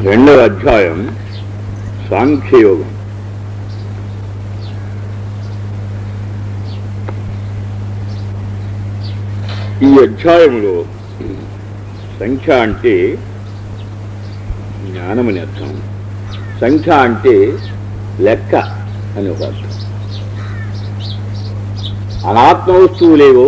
రెండవ అధ్యాయం సాంఖ్యయోగం ఈ అధ్యాయంలో సంఖ్య అంటే జ్ఞానమని అర్థం సంఖ్య అంటే లెక్క అని ఒక అర్థం అనాత్మ వస్తువులేవో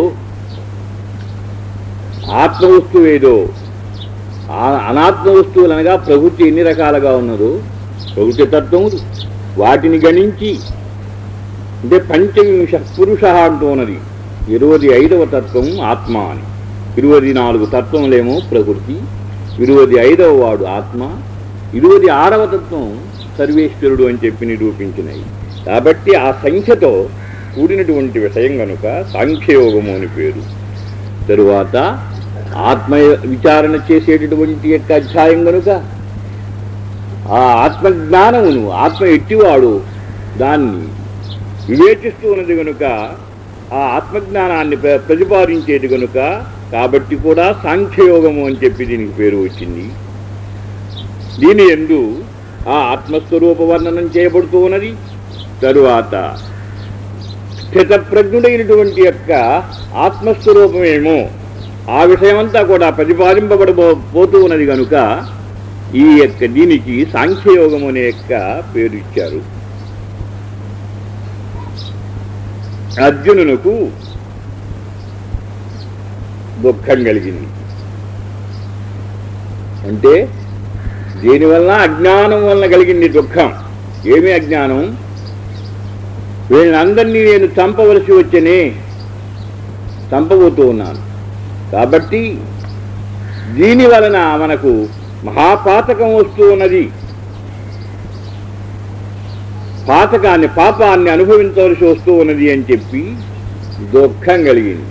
ఆత్మ వస్తువు ఏదో ఆ- అనాత్మ వస్తువులు అనగా ప్రకృతి ఎన్ని రకాలుగా ఉన్నదో ప్రకృతి తత్వములు వాటిని గణించి అంటే పంచవింశ పురుష అంటూ ఉన్నది ఇరవై ఐదవ తత్వం ఆత్మ అని ఇరవై నాలుగు తత్వములేమో ప్రకృతి ఇరవై ఐదవ వాడు ఆత్మ ఇరవై ఆరవ తత్వం సర్వేశ్వరుడు అని చెప్పి నిరూపించినాయి కాబట్టి ఆ సంఖ్యతో కూడినటువంటి విషయం కనుక సాంఖ్యయోగము అని పేరు తరువాత ఆత్మ విచారణ చేసేటటువంటి యొక్క అధ్యాయం కనుక ఆ ఆత్మజ్ఞానమును ఆత్మ ఎట్టివాడు దాన్ని వివేచిస్తూ ఉన్నది కనుక ఆ ఆత్మజ్ఞానాన్ని ప్ర- ప్రతిపాదించేది కనుక కాబట్టి కూడా సాంఖ్యయోగము అని చెప్పి దీనికి పేరు వచ్చింది దీని ఎందు ఆ ఆత్మస్వరూప వర్ణనం చేయబడుతూ ఉన్నది తరువాత స్థితప్రజ్ఞుడైనటువంటి యొక్క ఆత్మస్వరూపమేమో ఆ విషయమంతా కూడా ప్రతిపాదింపబడబో పోతూ ఉన్నది కనుక ఈ యొక్క దీనికి సాంఖ్యయోగం అనే యొక్క పేరు ఇచ్చారు అర్జునునకు దుఃఖం కలిగింది అంటే దీనివల్ల అజ్ఞానం వలన కలిగింది దుఃఖం ఏమి అజ్ఞానం వీళ్ళందరినీ నేను చంపవలసి వచ్చనే చంపబోతూ ఉన్నాను కాబట్టి దీని వలన మనకు మహాపాతకం వస్తూ ఉన్నది పాతకాన్ని పాపాన్ని అనుభవించవలసి వస్తూ ఉన్నది అని చెప్పి దుఃఖం కలిగింది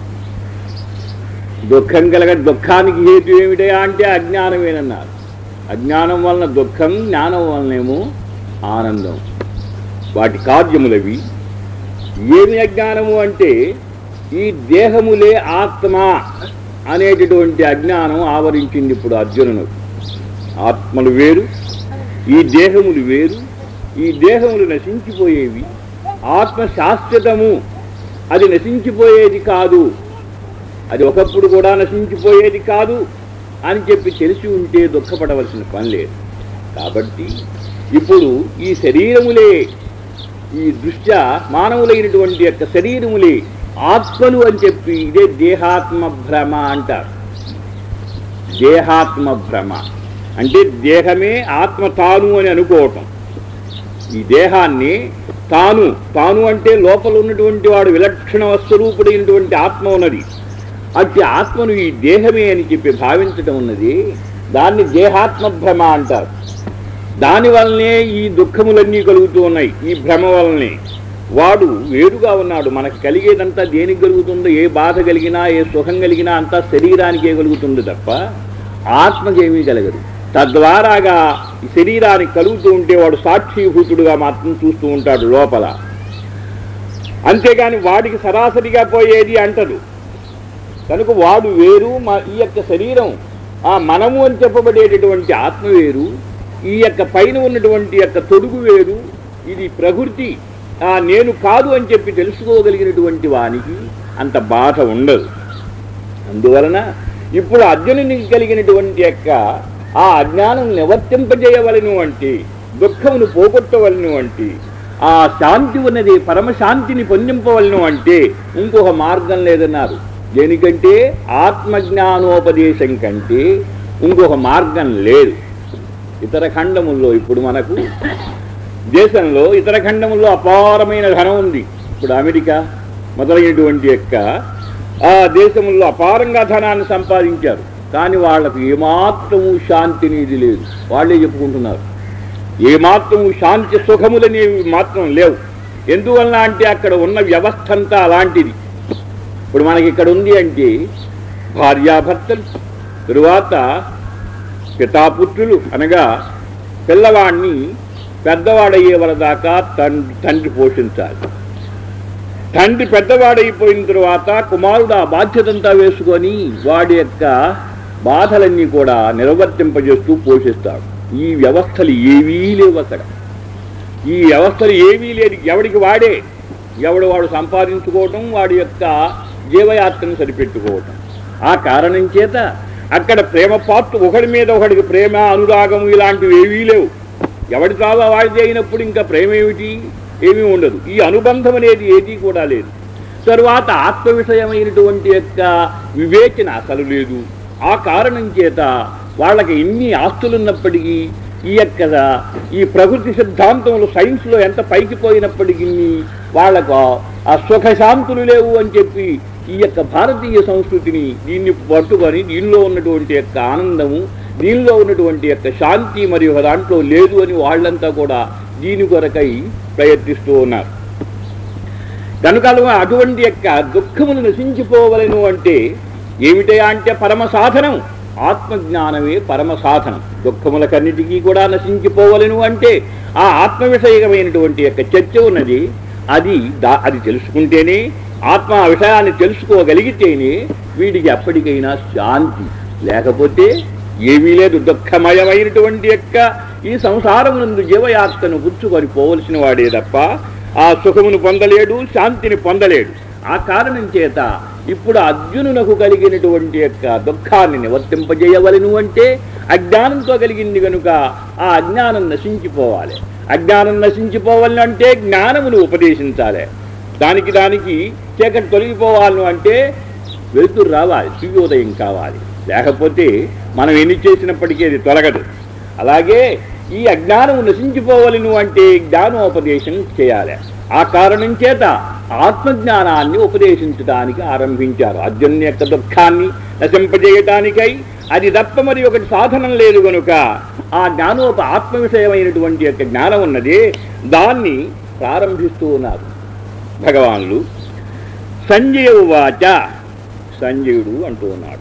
దుఃఖం కలగ దుఃఖానికి హేతు ఏమిటయా అంటే అజ్ఞానమేనన్నారు అజ్ఞానం వలన దుఃఖం జ్ఞానం వలనేమో ఆనందం వాటి కార్యములవి ఏమి అజ్ఞానము అంటే ఈ దేహములే ఆత్మ అనేటటువంటి అజ్ఞానం ఆవరించింది ఇప్పుడు అర్జునును ఆత్మలు వేరు ఈ దేహములు వేరు ఈ దేహములు నశించిపోయేవి ఆత్మ శాశ్వతము అది నశించిపోయేది కాదు అది ఒకప్పుడు కూడా నశించిపోయేది కాదు అని చెప్పి తెలిసి ఉంటే దుఃఖపడవలసిన పని లేదు కాబట్టి ఇప్పుడు ఈ శరీరములే ఈ దృష్ట్యా మానవులైనటువంటి యొక్క శరీరములే ఆత్మలు అని చెప్పి ఇదే దేహాత్మ భ్రమ అంటారు దేహాత్మ భ్రమ అంటే దేహమే ఆత్మ తాను అని అనుకోవటం ఈ దేహాన్ని తాను తాను అంటే లోపల ఉన్నటువంటి వాడు విలక్షణ స్వరూపుడైనటువంటి ఆత్మ ఉన్నది అట్టి ఆత్మను ఈ దేహమే అని చెప్పి భావించటం ఉన్నది దాన్ని దేహాత్మ భ్రమ అంటారు దాని వల్లనే ఈ దుఃఖములన్నీ కలుగుతూ ఉన్నాయి ఈ భ్రమ వల్లనే వాడు వేరుగా ఉన్నాడు మనకు కలిగేదంతా దేనికి కలుగుతుందో ఏ బాధ కలిగినా ఏ సుఖం కలిగినా అంతా శరీరానికే కలుగుతుంది తప్ప ఆత్మకేమీ కలగదు తద్వారాగా ఈ శరీరానికి కలుగుతూ ఉంటే వాడు సాక్షిభూతుడుగా మాత్రం చూస్తూ ఉంటాడు లోపల అంతేగాని వాడికి సరాసరిగా పోయేది అంటదు కనుక వాడు వేరు మ- ఈ యొక్క శరీరం ఆ మనము అని చెప్పబడేటటువంటి ఆత్మ వేరు ఈ యొక్క పైన ఉన్నటువంటి యొక్క తొడుగు వేరు ఇది ప్రకృతి ఆ నేను కాదు అని చెప్పి తెలుసుకోగలిగినటువంటి వానికి అంత బాధ ఉండదు అందువలన ఇప్పుడు అర్జునునికి కలిగినటువంటి యొక్క ఆ అజ్ఞానం నివర్తింపజేయవలను అంటే దుఃఖమును పోగొట్టవలను అంటే ఆ శాంతి ఉన్నది పరమశాంతిని పొందింపవలను అంటే ఇంకొక మార్గం లేదన్నారు దేనికంటే ఆత్మజ్ఞానోపదేశం కంటే ఇంకొక మార్గం లేదు ఇతర ఖండముల్లో ఇప్పుడు మనకు దేశంలో ఇతర ఖండముల్లో అపారమైన ధనం ఉంది ఇప్పుడు అమెరికా మొదలైనటువంటి యొక్క ఆ దేశముల్లో అపారంగా ధనాన్ని సంపాదించారు కానీ వాళ్ళకు ఏమాత్రము శాంతి అనేది లేదు వాళ్ళే చెప్పుకుంటున్నారు ఏమాత్రము శాంతి సుఖములనేవి మాత్రం లేవు ఎందువలన అంటే అక్కడ ఉన్న వ్యవస్థ అంతా అలాంటిది ఇప్పుడు మనకి ఇక్కడ ఉంది అంటే భార్యాభర్తలు తరువాత పితాపుత్రులు అనగా పిల్లవాడిని పెద్దవాడయ్యే వరదాకా తండ్రి తండ్రి పోషించాలి తండ్రి పెద్దవాడైపోయిన తరువాత కుమారుడు ఆ బాధ్యతంతా వేసుకొని వాడి యొక్క బాధలన్నీ కూడా నిర్వర్తింపజేస్తూ పోషిస్తాడు ఈ వ్యవస్థలు ఏవీ లేవు అక్కడ ఈ వ్యవస్థలు ఏవీ లేదు ఎవడికి వాడే ఎవడు వాడు సంపాదించుకోవటం వాడి యొక్క జీవయాత్రను సరిపెట్టుకోవటం ఆ కారణం చేత అక్కడ ప్రేమ పాత్ర ఒకడి మీద ఒకడికి ప్రేమ అనురాగం ఇలాంటివి ఏవీ లేవు ఎవడి తావా వాడిది అయినప్పుడు ఇంకా ప్రేమ ఏమిటి ఏమీ ఉండదు ఈ అనుబంధం అనేది ఏదీ కూడా లేదు తరువాత ఆత్మ విషయమైనటువంటి యొక్క వివేచన అసలు లేదు ఆ కారణం చేత వాళ్ళకి ఎన్ని ఆస్తులున్నప్పటికీ ఈ యొక్క ఈ ప్రకృతి సిద్ధాంతములు సైన్స్లో ఎంత పైకి పోయినప్పటికీ వాళ్ళకు ఆ సుఖశాంతులు లేవు అని చెప్పి ఈ యొక్క భారతీయ సంస్కృతిని దీన్ని పట్టుకొని దీనిలో ఉన్నటువంటి యొక్క ఆనందము దీనిలో ఉన్నటువంటి యొక్క శాంతి మరియు ఒక దాంట్లో లేదు అని వాళ్ళంతా కూడా దీని కొరకై ప్రయత్నిస్తూ ఉన్నారు కనుక అలా అటువంటి యొక్క దుఃఖములు నశించిపోవలను అంటే ఏమిటయా అంటే పరమ సాధనం ఆత్మజ్ఞానమే పరమ సాధనం దుఃఖములకన్నిటికీ కూడా నశించిపోవలను అంటే ఆ ఆత్మ విషయకమైనటువంటి యొక్క చర్చ ఉన్నది అది దా అది తెలుసుకుంటేనే ఆత్మ ఆ విషయాన్ని తెలుసుకోగలిగితేనే వీడికి ఎప్పటికైనా శాంతి లేకపోతే ఏమీ లేదు దుఃఖమయమైనటువంటి యొక్క ఈ సంసారమునందు జీవయాత్రను గుర్చుకొని పోవలసిన వాడే తప్ప ఆ సుఖమును పొందలేడు శాంతిని పొందలేడు ఆ కారణం చేత ఇప్పుడు అర్జునునకు కలిగినటువంటి యొక్క దుఃఖాన్ని నివర్తింపజేయవలను అంటే అజ్ఞానంతో కలిగింది కనుక ఆ అజ్ఞానం నశించిపోవాలి అజ్ఞానం నశించిపోవాలని అంటే జ్ఞానమును ఉపదేశించాలి దానికి దానికి చీకటి తొలగిపోవాలను అంటే వెలుతురు రావాలి సూర్యోదయం కావాలి లేకపోతే మనం ఎన్ని చేసినప్పటికీ అది తొలగదు అలాగే ఈ అజ్ఞానము నశించిపోవలను అంటే జ్ఞానోపదేశం చేయాలి ఆ కారణం చేత ఆత్మజ్ఞానాన్ని ఉపదేశించడానికి ఆరంభించారు అర్జున్ యొక్క దుఃఖాన్ని నశింపజేయటానికై అది తప్ప మరి ఒకటి సాధనం లేదు కనుక ఆ జ్ఞానోప ఆత్మ విషయమైనటువంటి యొక్క జ్ఞానం ఉన్నది దాన్ని ప్రారంభిస్తూ ఉన్నారు భగవాన్లు సంజయ ఉవాచ సంజయుడు అంటూ ఉన్నాడు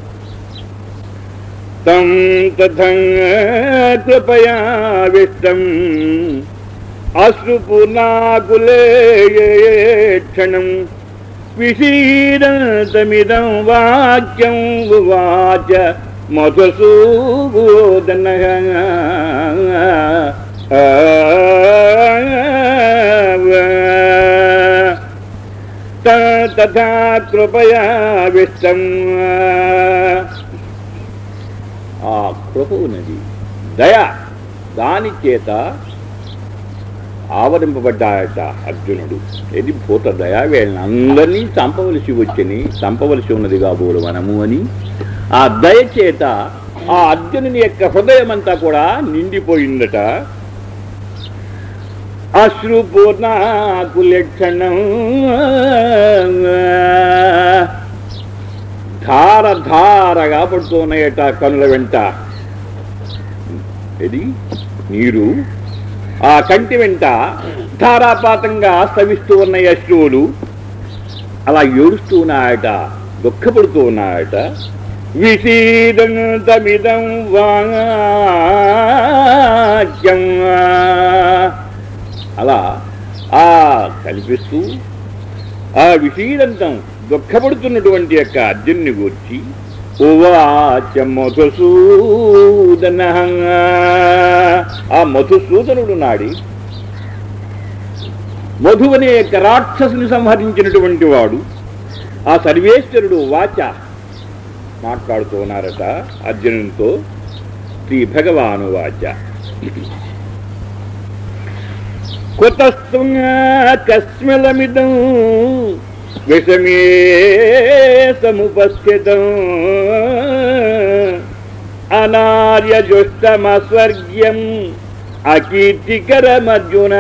తం తథం కృపయా విష్టం అశ్రుపూర్ణాకులే క్షణం విషీదంతమిదం వాక్యం ఉవాచ మధుసూదన తథా కృపయా విష్టం ఆ కృప ఉన్నది దయ దాని చేత ఆవరింపబడ్డాయట అర్జునుడు ఇది భూత దయ వీళ్ళని అందరినీ చంపవలసి వచ్చిని చంపవలసి ఉన్నది కాబోలు మనము అని ఆ దయ చేత ఆ అర్జునుని యొక్క హృదయం అంతా కూడా నిండిపోయిందట అశ్రుపూర్ణాకులక్షణం ధార ధారగా పడుతున్నాయట కనుల వెంట ఇది నీరు ఆ కంటి వెంట ధారాపాతంగా స్తవిస్తూ ఉన్న అశ్రువులు అలా ఏడుస్తూ ఉన్నాయట దుఃఖపడుతూ ఉన్నాయట విషీదంతమిదం వాక్యం అలా ఆ కనిపిస్తూ ఆ విషీదంతం దుఃఖపడుతున్నటువంటి యొక్క అర్జున్ని గూర్చి ఉవాచ మధుసూదన ఆ మధుసూదనుడు నాడి మధు అనే యొక్క రాక్షసుని సంహరించినటువంటి వాడు ఆ సర్వేశ్వరుడు వాచ మాట్లాడుతూ ఉన్నారట అర్జునునితో శ్రీ భగవాను వాచ కుతస్థం కస్మలమిదం విషమే సముపస్థితం అనార్యజుష్టమస్వర్గ్యం అకీర్తికరమర్జున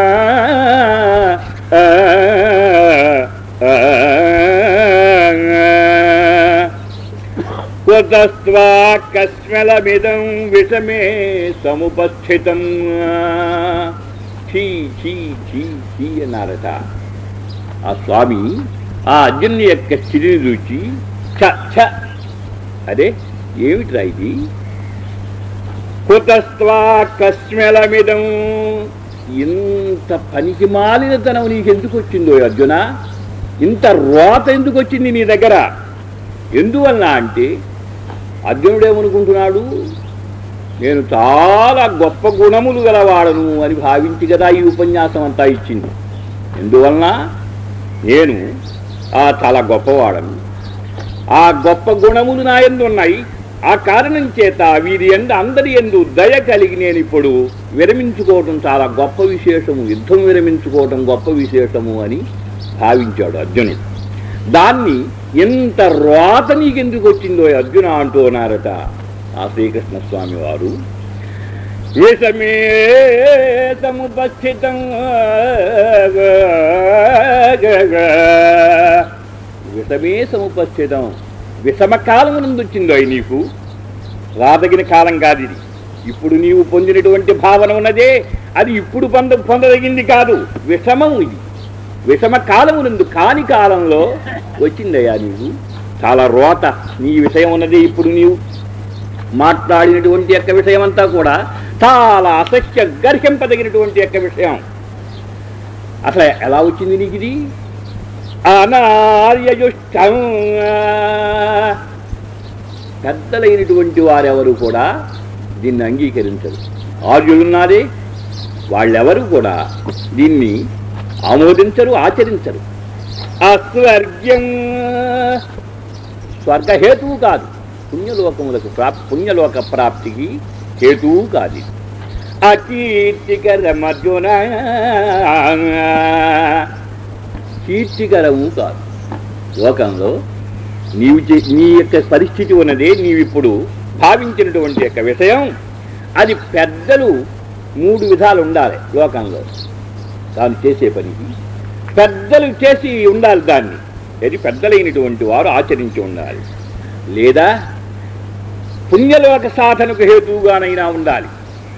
కుతస్వా కస్మలమిదం విషమే సముపస్థితం ఛీ ఛీ ఛీ ఛీ అన్నారట ఆ స్వామి ఆ అర్జునుని యొక్క స్థితిని చూచి ఛ ఛ అదే ఏమిట్రా ఇది కుతస్వా కస్మెలమిదం ఇంత పనికి మాలినతనం నీకెందుకు వచ్చిందో అర్జున ఇంత రోత ఎందుకు వచ్చింది నీ దగ్గర ఎందువల్ల అంటే అర్జునుడేమనుకుంటున్నాడు నేను చాలా గొప్ప గుణములు గలవాడను అని భావించి కదా ఈ ఉపన్యాసం అంతా ఇచ్చింది ఎందువలన నేను ఆ చాలా గొప్పవాడను ఆ గొప్ప గుణములు నా ఎందు ఉన్నాయి ఆ కారణం చేత వీరి ఎందు అందరి ఎందు దయ కలిగి నేను ఇప్పుడు విరమించుకోవటం చాలా గొప్ప విశేషము యుద్ధం విరమించుకోవటం గొప్ప విశేషము అని భావించాడు అర్జునుడు దాన్ని ఎంత రోత నీకెందుకు వచ్చిందో అర్జున అంటూ ఉన్నారట ఆ శ్రీకృష్ణ స్వామి వారు విషమే సముపస్థితం విషమే సముపస్థితం విషమ కాలం నుండి వచ్చిందో అయి నీకు రాదగిన కాలం కాదు ఇది ఇప్పుడు నీవు పొందినటువంటి భావన ఉన్నదే అది ఇప్పుడు పొంద పొందదగింది కాదు విషమం ఇది విషమ కాలము నుండి కాని కాలంలో వచ్చిందయ్యా నీవు చాలా రోత నీ విషయం ఉన్నది ఇప్పుడు నీవు మాట్లాడినటువంటి యొక్క విషయం అంతా కూడా చాలా అసహ్య గర్హింపదగినటువంటి యొక్క విషయం అసలు ఎలా వచ్చింది నీకు ఇది అనార్యయుష్టం పెద్దలైనటువంటి వారెవరు కూడా దీన్ని అంగీకరించరు ఆర్యులున్నారే వాళ్ళెవరు కూడా దీన్ని ఆమోదించరు ఆచరించరు అస్వర్గ్యం స్వర్గహేతువు కాదు పుణ్యలోకములకు ప్రాప్ పుణ్యలోక ప్రాప్తికి హేతువు కాదు ఇది. అకీర్తికరమర్జున కీర్తికరము కాదు లోకంలో నీవు చే నీ యొక్క పరిస్థితి ఉన్నదే నీవిప్పుడు భావించినటువంటి యొక్క విషయం అది పెద్దలు మూడు విధాలు ఉండాలి లోకంలో తాను చేసే పనికి పెద్దలు చేసి ఉండాలి దాన్ని అది పెద్దలైనటువంటి వారు ఆచరించి ఉండాలి లేదా పుణ్యలోక సాధనకు హేతువుగానైనా ఉండాలి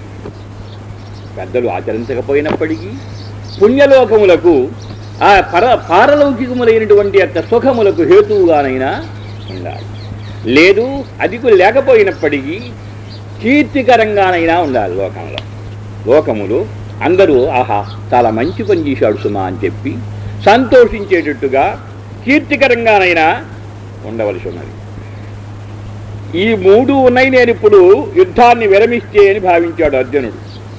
పెద్దలు ఆచరించకపోయినప్పటికీ పుణ్యలోకములకు ఆ పర పారలౌకికములైనటువంటి యొక్క సుఖములకు హేతువుగానైనా ఉండాలి లేదు అది కూడా లేకపోయినప్పటికీ కీర్తికరంగానైనా ఉండాలి లోకంలో లోకములు అందరూ ఆహా చాలా మంచి పని చేశాడు సుమా అని చెప్పి సంతోషించేటట్టుగా కీర్తికరంగానైనా ఉండవలసి ఉన్నది ఈ మూడు ఉన్నాయి నేను ఇప్పుడు యుద్ధాన్ని విరమిస్తే అని భావించాడు అర్జునుడు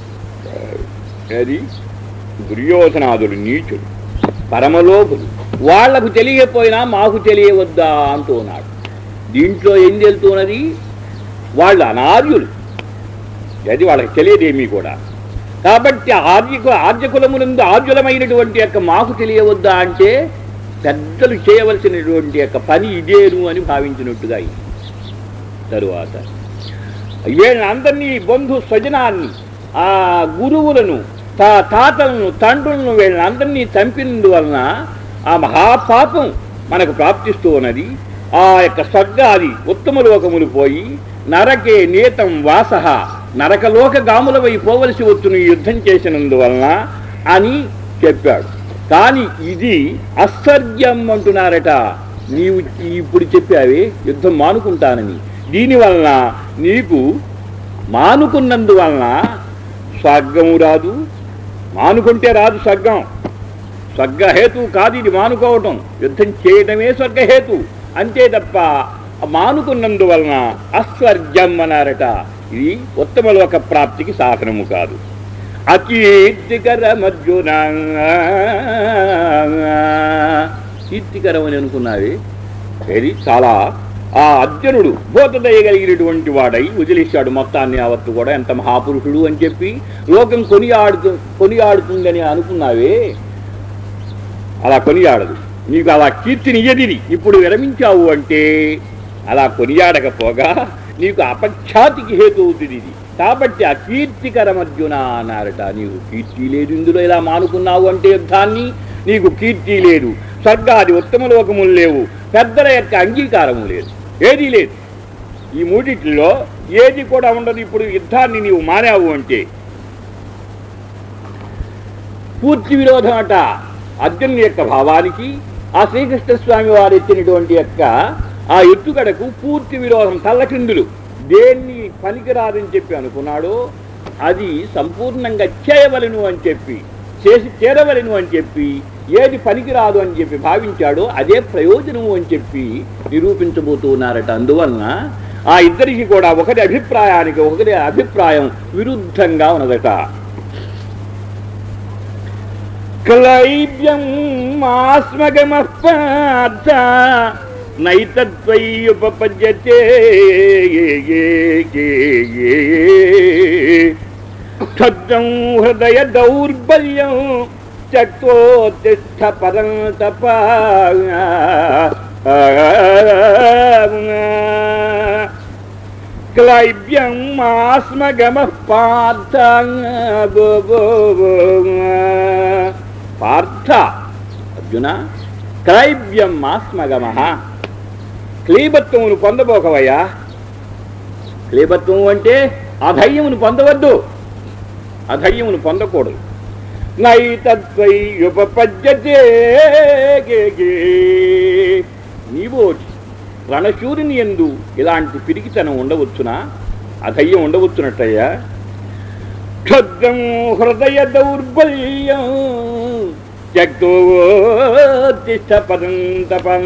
అది దుర్యోధనాదులు నీచుడు పరమలోకులు వాళ్లకు తెలియకపోయినా మాకు తెలియవద్దా అంటూ ఉన్నాడు దీంట్లో ఏం తెలుతున్నది వాళ్ళు అనార్యులు అది వాళ్ళకి తెలియదేమీ కూడా కాబట్టి ఆర్యకు ఆర్యకులమునందు ఆర్యులమైనటువంటి యొక్క మాకు తెలియవద్దా అంటే పెద్దలు చేయవలసినటువంటి యొక్క పని ఇదేను అని భావించినట్టుగా అయింది తరువాత వీళ్ళందరినీ బంధు స్వజనాన్ని ఆ గురువులను తా తాతలను తండ్రులను వీళ్ళందరినీ చంపినందువలన ఆ మహాపాపం మనకు ప్రాప్తిస్తూ ఉన్నది ఆ యొక్క స్వర్గాది ఉత్తమ లోకములు పోయి నరకే నేతం వాస నరకలోక గాములవై పోవలసి వచ్చును ఈ యుద్ధం చేసినందువలన అని చెప్పాడు కానీ ఇది అస్వర్గ్యం అంటున్నారట నీవు ఇప్పుడు చెప్పావే యుద్ధం మానుకుంటానని దీనివలన నీకు మానుకున్నందువలన స్వర్గము రాదు మానుకుంటే రాదు స్వర్గం స్వర్గహేతు కాదు ఇది మానుకోవటం యుద్ధం చేయటమే స్వర్గహేతు అంతే తప్ప మానుకున్నందువలన అస్వర్గం అన్నారట ఇది ఉత్తమ లోక ప్రాప్తికి సాధనము కాదు అకీర్తికరమర్జున కీర్తికరం అని అనుకున్నావి ఇది చాలా ఆ అర్జునుడు బోధదయగలిగినటువంటి వాడై వదిలేశాడు మొత్తాన్ని యావత్తు కూడా ఎంత మహాపురుషుడు అని చెప్పి లోకం కొనియాడుతు కొనియాడుతుందని అనుకున్నావే అలా కొనియాడదు నీకు అలా కీర్తినియదిది ఇప్పుడు విరమించావు అంటే అలా కొనియాడకపోగా నీకు అపఖ్యాతికి హేతు అవుతుంది ఇది కాబట్టి అకీర్తికరమర్జున అన్నారట నీకు కీర్తి లేదు ఇందులో ఇలా మానుకున్నావు అంటే యుద్ధాన్ని నీకు కీర్తి లేదు స్వర్గాది ఉత్తమ లోకములు లేవు పెద్దల యొక్క అంగీకారము లేదు ఏదీ లేదు ఈ మూడిట్లో ఏది కూడా ఉండదు ఇప్పుడు యుద్ధాన్ని నీవు మానావు అంటే పూర్తి విరోధం అట అర్జునుని యొక్క భావానికి ఆ శ్రీకృష్ణ స్వామి వారు ఎత్తినటువంటి యొక్క ఆ ఎత్తుగడకు పూర్తి విరోధం తల్లకిందులు దేన్ని పనికిరాదని చెప్పి అనుకున్నాడో అది సంపూర్ణంగా చేయవలను అని చెప్పి చేసి చేరవలను అని చెప్పి ఏది పనికిరాదు అని చెప్పి భావించాడో అదే ప్రయోజనము అని చెప్పి నిరూపించబోతూ ఉన్నారట అందువలన ఆ ఇద్దరికి కూడా ఒకరి అభిప్రాయానికి ఒకరి అభిప్రాయం విరుద్ధంగా ఉన్నదట క్లైబ్యం ఆస్మగమః పార్థ నైతద్వైయుపపద్యతే క్షుద్రం హృదయ దౌర్బల్యం చక్తోత్తిష్ట పరం తప క్లైబ్యం ఆస్మగమ పార్థ పార్థ అర్జున క్లైబ్యం ఆస్మగమ క్లీబత్వమును పొందబోకవయ్యా క్లీబత్వము అంటే అధైర్యమును పొందవద్దు అధైర్యమును పొందకూడదు నైతద్వైయుపపద్యతే నీవోటి రణశూరిని ఎందు ఇలాంటి పిరికితనం ఉండవచ్చునా అధైర్యం ఉండవచ్చునట్టయ్యా క్షుద్రం హృదయ దౌర్బల్యం జగ్దోతిష్ట పదం తపం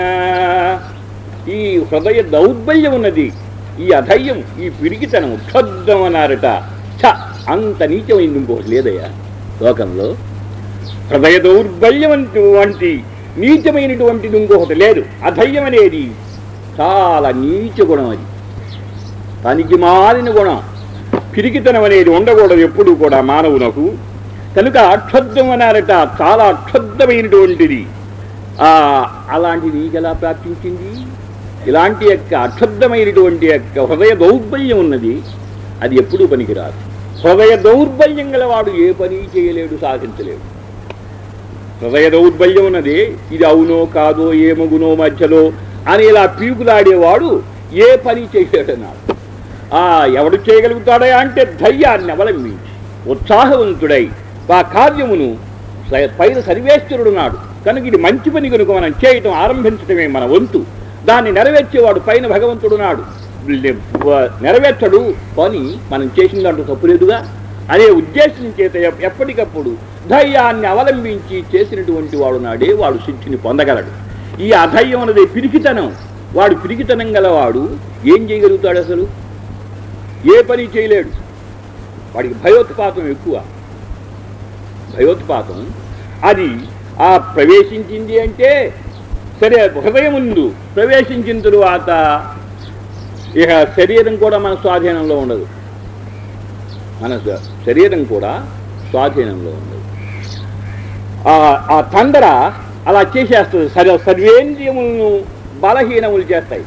ఈ హృదయ దౌర్బల్యం ఉన్నది ఈ అధైర్యం ఈ పిరికితనం క్షుద్రం అన్నారట ఛ అంత నీచమైంది ఇంకోటి లేదయ్యా లోకంలో హృదయ దౌర్బల్యం వంటి నీచమైనటువంటిది ఇంకొకటి లేదు అధైర్యం అనేది చాలా నీచ గుణం అది పనికి మారిన గుణం పిరికితనం అనేది ఉండకూడదు ఎప్పుడూ కూడా మానవునకు కనుక అక్షుద్ధం అన్నారట చాలా అక్షుద్ధమైనటువంటిది ఆ, అలాంటి నీకెలా ప్రాప్తించింది ఇలాంటి యొక్క అక్షుద్ధమైనటువంటి యొక్క హృదయ దౌర్బల్యం ఉన్నది అది ఎప్పుడూ పనికిరాదు హృదయ దౌర్బల్యం గలవాడు ఏ పని చేయలేడు సాధించలేడు హృదయ దౌర్బల్యం ఉన్నది ఇది అవునో కాదో ఏమగునో మధ్యలో అని ఇలా పీకులాడేవాడు ఏ పని చేయలేడన్నాడు ఆ ఎవడు చేయగలుగుతాడా అంటే ధైర్యాన్ని అవలంబించి ఉత్సాహవంతుడై ఆ కార్యమును స- పైన సర్వేశ్వరుడున్నాడు కనుక ఇది మంచి పని కనుక మనం చేయటం ఆరంభించటమే మన వంతు దాన్ని నెరవేర్చేవాడు పైన భగవంతుడున్నాడు లే- వ- నెరవేర్చడు పని మనం చేసిన దాంట్లో తప్పులేదుగా అదే ఉద్దేశం చేత ఎప్- ఎప్పటికప్పుడు ధైర్యాన్ని అవలంబించి చేసినటువంటి వాడు నాడే వాడు సిద్ధిని పొందగలడు ఈ అధైర్యం అన్నది పిరికితనం వాడు పిరికితనం గలవాడు ఏం చేయగలుగుతాడు అసలు ఏ పని చేయలేడు వాడికి భయోత్పాతం ఎక్కువ భయోత్పాతం అది ఆ ప్రవేశించింది అంటే సరే హృదయం ముందు ప్రవేశించిన తరువాత ఇక శరీరం కూడా మన స్వాధీనంలో ఉండదు మన శ- శరీరం కూడా స్వాధీనంలో ఉండదు ఆ ఆ తందర అలా చేసేస్తుంది సర్వ సర్వేంద్రియములను బలహీనములు చేస్తాయి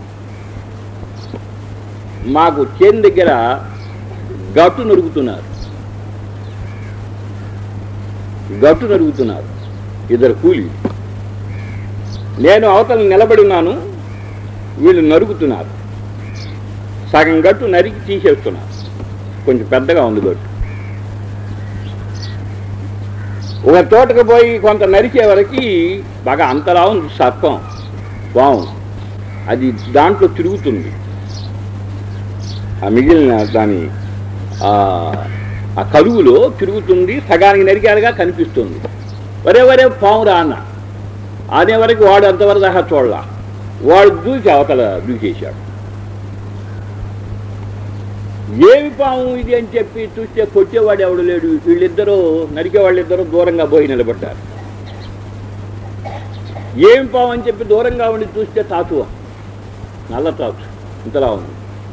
మాకు చేను దగ్గర గట్టు నరుగుతున్నారు గట్టు నరుగుతున్నారు ఇద్దరు కూలి నేను అవతల నిలబడి ఉన్నాను వీళ్ళు నరుగుతున్నారు సగం గట్టు నరికి తీసేస్తున్నారు కొంచెం పెద్దగా ఉంది గట్టు ఒక తోటకు పోయి కొంత నరికే వరకు బాగా అంతలా ఉంది సర్పం పాము అది దాంట్లో తిరుగుతుంది ఆ మిగిలిన దాని ఆ ఆ కలుగులో తిరుగుతుంది సగానికి నరికారుగా కనిపిస్తుంది వరే వరే పామురా అన్న అనే వరకు వాడు అంతవరకు దాకా చూడలా వాడు దూకి అవతల దూకేశాడు ఏమి పాము ఇది అని చెప్పి చూస్తే కొట్టేవాడు ఎవడు లేడు వీళ్ళిద్దరూ నరికే వాళ్ళిద్దరూ దూరంగా పోయి నిలబడ్డారు ఏమి పాము అని చెప్పి దూరంగా ఉండి చూస్తే తాతువ నల్ల తాతు ఇంతలా ఉంది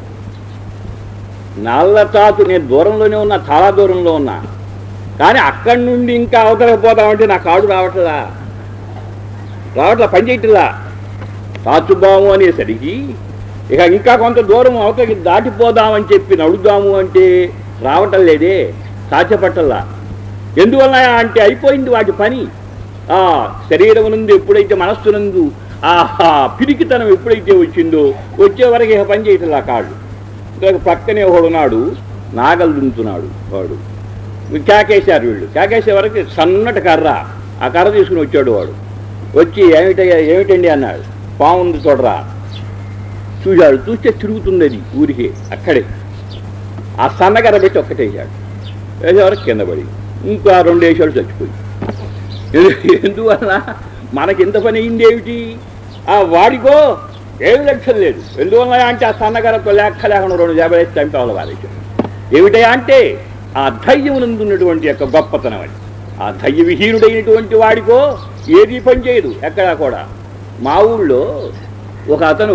నల్ల తాతు నేను దూరంలోనే ఉన్నా చాలా దూరంలో ఉన్నా కానీ అక్కడి నుండి ఇంకా అవతలకు పోదామంటే నా కాడు రావట్లా రావట్లా పని చేయట్లా తాచుబాము అనేసరికి ఇక ఇంకా కొంత దూరం అవతలకి దాటిపోదామని చెప్పి నడుద్దాము అంటే రావటం లేదే సాధ్యపట్టల్లా ఎందువల్ల అంటే అయిపోయింది వాటి పని ఆ శరీరం నుండి ఎప్పుడైతే మనస్సునందు ఆ పిరికితనం ఎప్పుడైతే వచ్చిందో వచ్చే వరకు ఇక పని చేయట్లా కాళ్ళు ఇంకా పక్కనే ఒకడున్నాడు నాగలు దున్నుతున్నాడు వాడు కేకేశారు వీళ్ళు కేకేసే వరకు సన్నటి కర్ర ఆ కర్ర తీసుకుని వచ్చాడు వాడు వచ్చి ఏమిటయ్యా ఏమిటండి అన్నాడు పాముంది చూడరా చూశాడు చూస్తే తిరుగుతుంది అది ఊరికే అక్కడే ఆ సన్నగర పెట్టి ఒక్కటేసాడు వేసేవరకు కింద పడి ఇంకా రెండు వేసాడు చచ్చిపోయి ఎందు- ఎందువల్ల మనకి ఎంత పని అయింది ఏమిటి ఆ వాడికో ఏమి లక్ష్యం లేదు ఎందువల్ల అంటే ఆ సన్నగారతో లెక్క లేకుండా రెండు జబలు వేసి చంపేవాళ్ళు వారికి ఏమిటయా అంటే ఆ ధైర్యమునందున్నటువంటి యొక్క గొప్పతనం అది ఆ ధైర్య విహీనుడైనటువంటి వాడికో ఏది పని చేయదు ఎక్కడా కూడా మా ఊళ్ళో ఒక అతను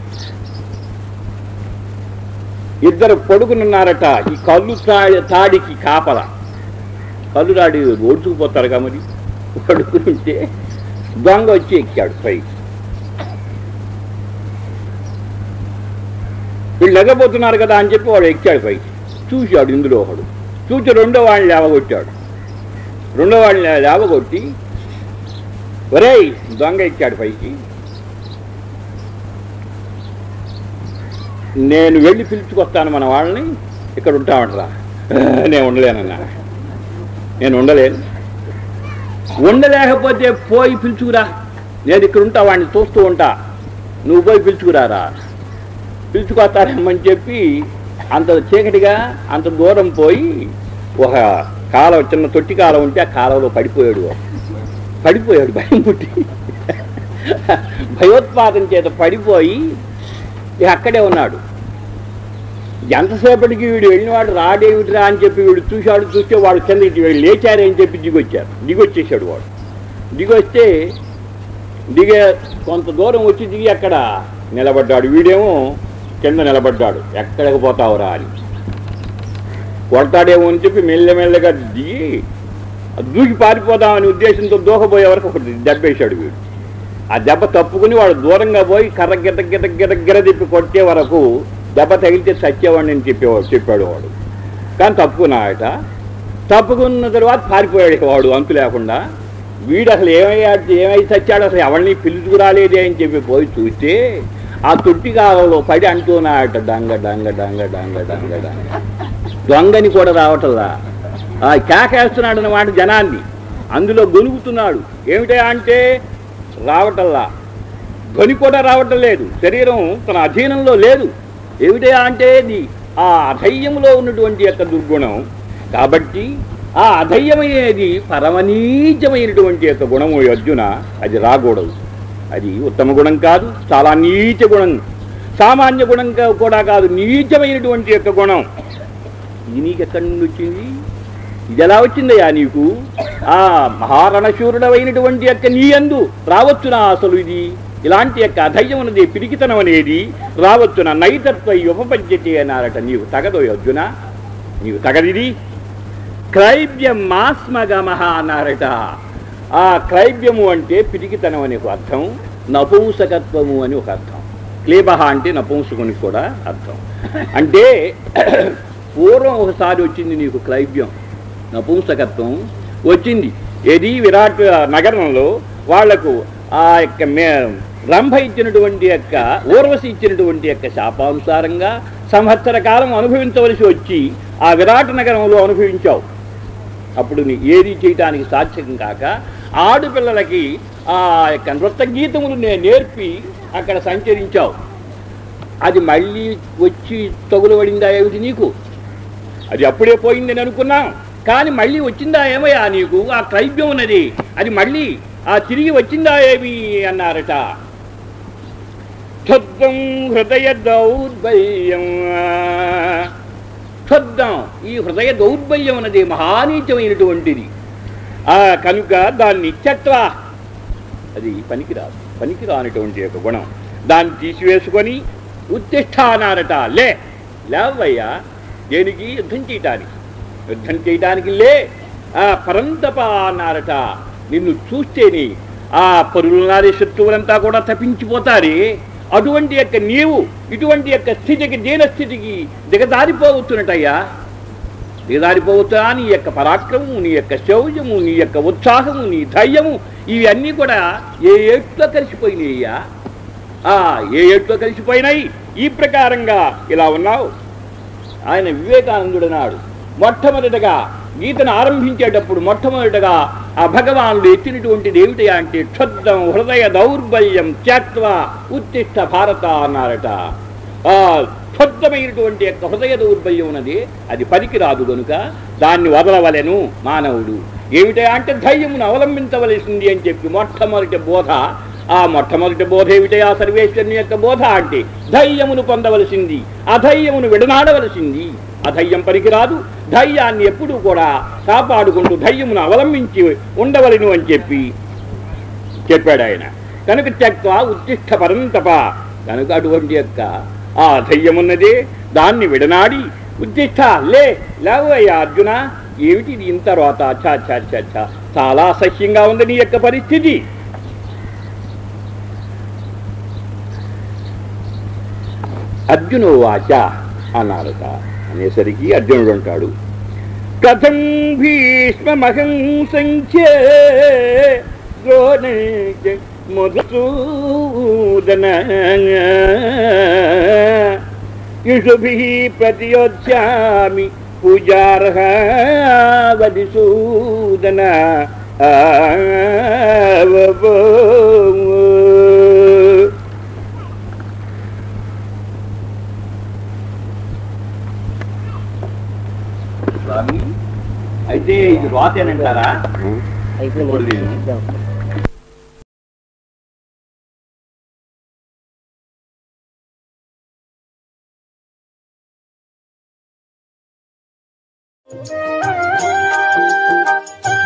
ఇద్దరు పడుకునున్నారట ఈ కళ్ళు తాడి తాడికి కాపల కళ్ళు తాడి ఓడ్చుకుపోతారు మరి పడుకుంటే దొంగ వచ్చి ఎక్కాడు పైకి వీళ్ళు లెగబోతున్నారు కదా అని చెప్పి వాడు ఎక్కాడు పైకి చూశాడు ఇందులో ఒకడు చూసి రెండో వాడిని లేవగొట్టాడు రెండో వాడిని లే- లేవగొట్టి ఒరేయ్ దొంగ ఎక్కాడు పైకి నేను వెళ్ళి పిలుచుకొస్తాను మన వాళ్ళని ఇక్కడ ఉంటామంటరా నేను ఉండలేనన్నా నేను ఉండలేను ఉండలేకపోతే పోయి పిలుచుకురా నేను ఇక్కడ ఉంటా వాడిని చూస్తూ ఉంటా నువ్వు పోయి పిలుచుకురారా పిలుచుకొస్తారమ్మని చెప్పి అంత చీకటిగా అంత దూరం పోయి ఒక కాలం చిన్న తొట్టి కాలం ఉంటే ఆ కాలంలో పడిపోయాడు వాడు. పడిపోయాడు భయం పుట్టి భయోత్పాదం చేత పడిపోయి ఇక అక్కడే ఉన్నాడు ఎంతసేపటికి వీడు వెళ్ళినవాడు రాడేమిటిరా అని చెప్పి వీడు చూశాడు చూస్తే వాడు కిందకి వీడు లేచారే అని చెప్పి దిగొచ్చారు దిగొచ్చేసాడు వాడు దిగొస్తే దిగే కొంత దూరం వచ్చి దిగి అక్కడ నిలబడ్డాడు వీడేమో కింద నిలబడ్డాడు ఎక్కడికి పోతావురా అని కొడతాడేమో అని చెప్పి మెల్లమెల్లగా దిగి దూకి పారిపోదామనే ఉద్దేశంతో దూకపోయే వరకు ఒకటి దెబ్బేశాడు వీడు ఆ దెబ్బ తప్పుకుని వాడు దూరంగా పోయి కర్ర గిట గిట గిట గిర తిప్పి కొట్టే వరకు దెబ్బ తగిలితే చచ్చేవాడిని అని చెప్పేవాడు చెప్పాడు వాడు కానీ తప్పుకున్నాడట తప్పుకున్న తర్వాత పారిపోయాడు వాడు అంతు లేకుండా వీడు అసలు ఏమయ్యాడు ఏమై చచ్చాడు అసలు ఎవరిని పిలుచుకురాలేదే అని చెప్పి పోయి చూస్తే ఆ తొట్టి కాలంలో పడి అంటున్నాడట డంగ డంగ డంగ డంగ డంగ డంగ దొంగని కూడా రావటంలా ఆ కేకేస్తున్నాడు అన్నమాట జనాన్ని అందులో గొలుగుతున్నాడు ఏమిటా అంటే రావటల్లా గొని కూడా రావటం లేదు శరీరం తన అధీనంలో లేదు ఏమిటా అంటే ఇది ఆ అధైర్యంలో ఉన్నటువంటి యొక్క దుర్గుణం కాబట్టి ఆ అధైర్యమనేది పరమనీచమైనటువంటి యొక్క గుణము ఈ అర్జున అది రాకూడదు అది ఉత్తమ గుణం కాదు చాలా నీచ గుణం సామాన్య గుణం కా- కూడా కాదు నీచమైనటువంటి యొక్క గుణం ఇది నీకు ఎక్కడి నుండి వచ్చింది ఇది ఎలా వచ్చిందయ్యా నీకు ఆ మహారణశూరుడమైనటువంటి యొక్క నీ అందు రావచ్చునా అసలు ఇది ఇలాంటి యొక్క అధైర్యం అనేది పిరికితనం అనేది రావచ్చునా నైతత్వ ఉపపద్యతే అన్నారట నీవు తగదో అర్జున నీవు తగదిది క్రైబ్యం మాస్మగమహ అన్నారట ఆ క్రైబ్యము అంటే పిరికితనం అనే ఒక అర్థం నపుంసకత్వము అని ఒక అర్థం క్లేబహ అంటే నపుంసకునికి కూడా అర్థం అంటే పూర్వం ఒకసారి వచ్చింది నీకు క్లైబ్యం నపుంసకత్వం వచ్చింది ఏది విరాట్ నగరంలో వాళ్లకు ఆ యొక్క మే రంభ ఇచ్చినటువంటి యొక్క ఊర్వశి ఇచ్చినటువంటి యొక్క శాపానుసారంగా సంవత్సర కాలం అనుభవించవలసి వచ్చి ఆ విరాట్ నగరంలో అనుభవించావు అప్పుడు నీ ఏది చేయటానికి సాధ్యం కాక ఆడపిల్లలకి ఆ యొక్క నృత్య గీతములు నేను నేర్పి అక్కడ సంచరించావు అది మళ్ళీ వచ్చి తగులబడిందా ఏమిటి నీకు అది అప్పుడే పోయిందని అనుకున్నాం కానీ మళ్ళీ వచ్చిందా ఏమయ్యా నీకు ఆ క్రైబ్యం ఉన్నది అది మళ్ళీ ఆ తిరిగి వచ్చిందా ఏమి అన్నారట క్షుద్ధం హృదయ దౌర్బల్యం క్షుద్ధం ఈ హృదయ దౌర్బల్యం అన్నది మహానీచమైనటువంటిది ఆ కనుక దాన్ని చెట్వా అది పనికిరాదు పనికిరానటువంటి యొక్క గుణం దాన్ని తీసివేసుకొని ఉత్తిష్ట అన్నారట లే లేవయ్యా దేనికి యుద్ధం చేయటానికి యుద్ధం చేయటానికి లే ఆ పరంతప అన్నారట నిన్ను చూస్తేని ఆ పరులున్నారే శత్రువులంతా కూడా తప్పించిపోతారే అటువంటి యొక్క నీవు ఇటువంటి యొక్క స్థితికి దీనస్థితికి దిగజారిపోవచ్చునటయ్యా దిగజారిపోవచ్చా నీ యొక్క పరాక్రమము నీ యొక్క శౌర్యము నీ యొక్క ఉత్సాహము నీ ధైర్యము ఇవన్నీ కూడా ఏ ఏట్లో కలిసిపోయినాయ్యా ఆ ఏ ఏట్లో కలిసిపోయినాయి ఈ ప్రకారంగా ఇలా ఉన్నావు ఆయన వివేకానందుడు నాడు మొట్టమొదటగా గీతను ఆరంభించేటప్పుడు మొట్టమొదటగా ఆ భగవానుడు ఎత్తినటువంటిది ఏమిటి అంటే క్షుద్ధం హృదయ దౌర్బల్యం త్యాత్వ ఉత్తిష్ట భారత అన్నారట ఆ క్షుద్ధమైనటువంటి యొక్క హృదయ దౌర్బల్యం ఉన్నది అది పనికిరాదు గనుక దాన్ని వదలవలెను మానవుడు ఏమిటా అంటే ధైర్యమును అవలంబించవలసింది అని చెప్పి మొట్టమొదటి బోధ ఆ మొట్టమొదటి బోధ ఏమిటే ఆ సర్వేశ్వరుని యొక్క బోధ అంటే ధైర్యమును పొందవలసింది అధైర్యమును విడనాడవలసింది అధైర్యం పనికిరాదు ధైర్యాన్ని ఎప్పుడూ కూడా కాపాడుకుంటూ ధైర్యమును అవలంబించి ఉండవలను అని చెప్పి చెప్పాడు ఆయన కనుక త్యక్వ ఉత్తిష్ట పరంతప కనుక అటువంటి యొక్క ఆ ధైర్యమున్నదే దాన్ని విడనాడి ఉత్తిష్ట లే లేవయ్యా అర్జున ఏమిటి ఇది ఇంత రోత చా చా చా చా చాలా అసహ్యంగా ఉంది నీ యొక్క పరిస్థితి అర్జును వాచ అన్నారట అనేసరికి అర్జునుడు అంటాడు కథం భీష్మహం సంఖ్య మధుసూదన యుషుభి ప్రతియోధ్యామి పూజార్హ వదిసూదన స్వామి అయితే ఇది రోతేనంటారా అయిపోయింది Thank you.